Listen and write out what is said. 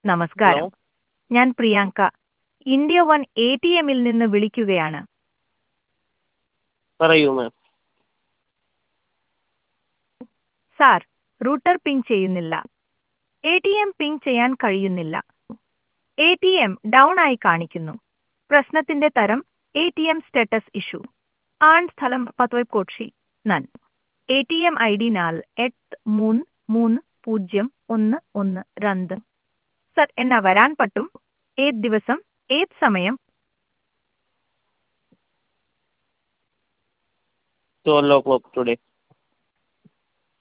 നമസ്കാരം ഞാൻ Priyanka India one A T എമ്മിൽ നിന്ന് വിളിക്കുകയാണ് പറയൂ മാം സാർ റൂട്ടർ പിങ് ചെയ്യുന്നില്ല എ ടി എം പിങ് ചെയ്യാൻ കഴിയുന്നില്ല എ ടി എം ഡൗൺ ആയി കാണിക്കുന്നു പ്രശ്നത്തിന്റെ തരം A T M status issue ആൺ സ്ഥലം പത്വയ് കോക്ഷി നൻ A T M I D നാൽ എട്ട് മൂന്ന് മൂന്ന് പൂജ്യം ഒന്ന് ഒന്ന് രണ്ട് സർ എന്നാ വരാൻ പറ്റും ഏത് ദിവസം ഏത് സമയം ട്വൽവ് ഓ ക്ലോക്ക് ടുഡേ